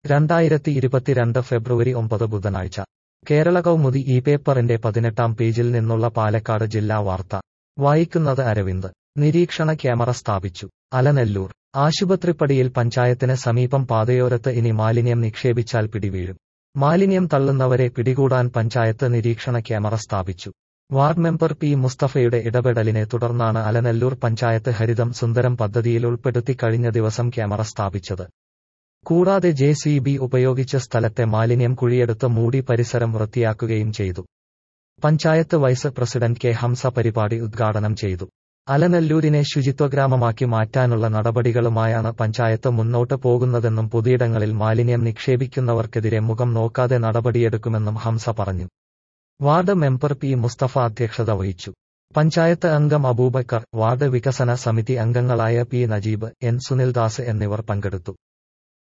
രണ്ടായിരത്തി ഇരുപത്തിരണ്ട് ഫെബ്രുവരി ഒമ്പത് ബുധനാഴ്ച കേരള കൗമുദി ഈ പേപ്പറിന്റെ പതിനെട്ടാം പേജിൽ നിന്നുള്ള പാലക്കാട് ജില്ലാ വാർത്ത വായിക്കുന്നത് അരവിന്ദ് നിരീക്ഷണ ക്യാമറ സ്ഥാപിച്ചു അലനല്ലൂർ ആശുപത്രിപ്പടിയിൽ പഞ്ചായത്തിന് സമീപം പാതയോരത്ത് ഇനി മാലിന്യം നിക്ഷേപിച്ചാൽ പിടിവീഴും മാലിന്യം തള്ളുന്നവരെ പിടികൂടാൻ പഞ്ചായത്ത് നിരീക്ഷണ ക്യാമറ സ്ഥാപിച്ചു വാർഡ് മെമ്പർ പി മുസ്തഫയുടെ ഇടപെടലിനെ തുടർന്നാണ് അലനല്ലൂർ പഞ്ചായത്ത് ഹരിതം സുന്ദരം പദ്ധതിയിൽ ഉൾപ്പെടുത്തി കഴിഞ്ഞ ദിവസം ക്യാമറ സ്ഥാപിച്ചത് കൂടാതെ ജെ സി ബി ഉപയോഗിച്ച് സ്ഥലത്തെ മാലിന്യം കുഴിയെടുത്ത് മൂടി പരിസരം വൃത്തിയാക്കുകയും ചെയ്തു panchayat vice president K Hamsa പരിപാടി ഉദ്ഘാടനം ചെയ്തു അലനല്ലൂരിനെ ശുചിത്വഗ്രാമമാക്കി മാറ്റാനുള്ള നടപടികളുമായാണ് പഞ്ചായത്ത് മുന്നോട്ട് പോകുന്നതെന്നും പൊതുയിടങ്ങളിൽ മാലിന്യം നിക്ഷേപിക്കുന്നവർക്കെതിരെ മുഖം നോക്കാതെ നടപടിയെടുക്കുമെന്നും ഹംസ പറഞ്ഞു വാർഡ് മെമ്പർ പി മുസ്തഫ അധ്യക്ഷത വഹിച്ചു പഞ്ചായത്ത് അംഗം അബൂബക്കർ വാർഡ് വികസന സമിതി അംഗങ്ങളായ പി നജീബ് എൻ സുനിൽദാസ് എന്നിവർ പങ്കെടുത്തു